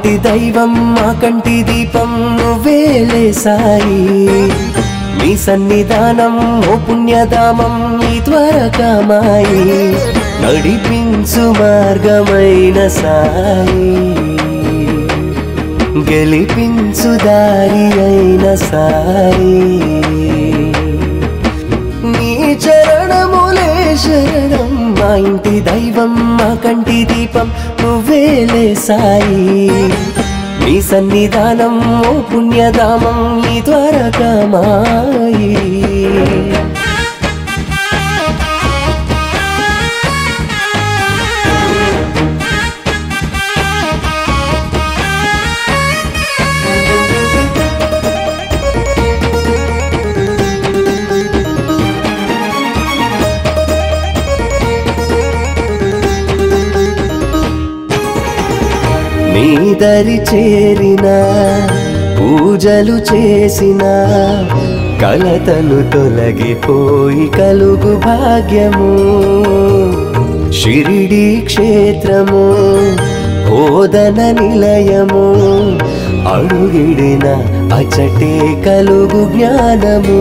ఇంటి దైవం మా కంటి దీపం నువ్వేలే సాయి మీ సన్నిధానం ఓ పుణ్యధామం ఈ త్వరకమాయి నడిపించు మార్గమైన సాయి గెలిపించు దారి అయిన సాయి నీ చరణములే శరణం మా ఇంటి దైవం మా కంటి దీపం నువ్వేలే సాయి నీ సన్నిధానం ఓ పుణ్యధామం ఈ ద్వారకమాయి నీ దరి చేరిన పూజలు చేసిన కలతలు తొలగిపోయి కలుగు భాగ్యము షిరిడి క్షేత్రము బోధన నిలయము అడుగిడిన అచటే కలుగు జ్ఞానము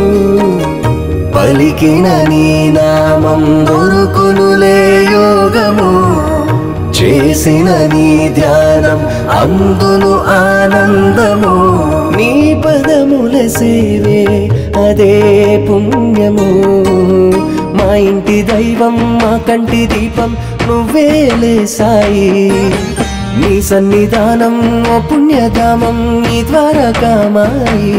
పలికిన నీ నామం దొరుకునులే యోగము చేసిన నీ ధ్యానం అందును ఆనందము నీ పదముల సేవే అదే పుణ్యము మా ఇంటి దైవం మా కంటి దీపం నువ్వేలే సాయి నీ సన్నిధానం ఓ పుణ్యధామం నీ ద్వారకామాయి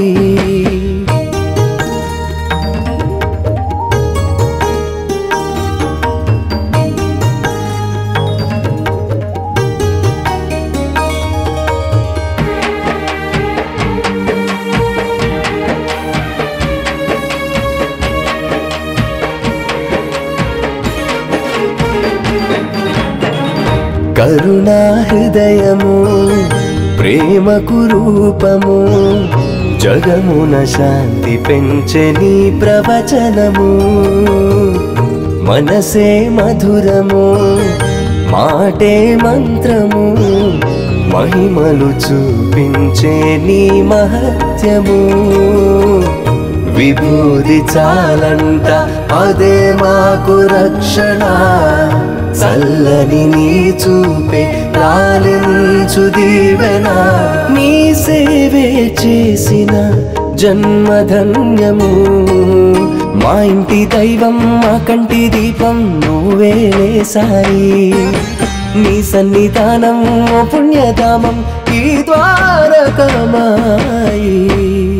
కరుణా హృదయము ప్రేమకు రూపము జగమున శాంతి పెంచే నీ ప్రవచనము మనసే మధురము మాటే మంత్రము మహిమలు చూపించే నీ మహత్యము విభూది చాలంట అదే మాకు రక్షణ చల్లని నీ చూపే లాలించు దీవెన నీ సేవే చేసిన జన్మధన్యము మా ఇంటి దైవం మా కంటి దీపం నువ్వేలే సాయి నీ సన్నిధానం ఓ పుణ్యధామం ఈ ద్వారకమాయి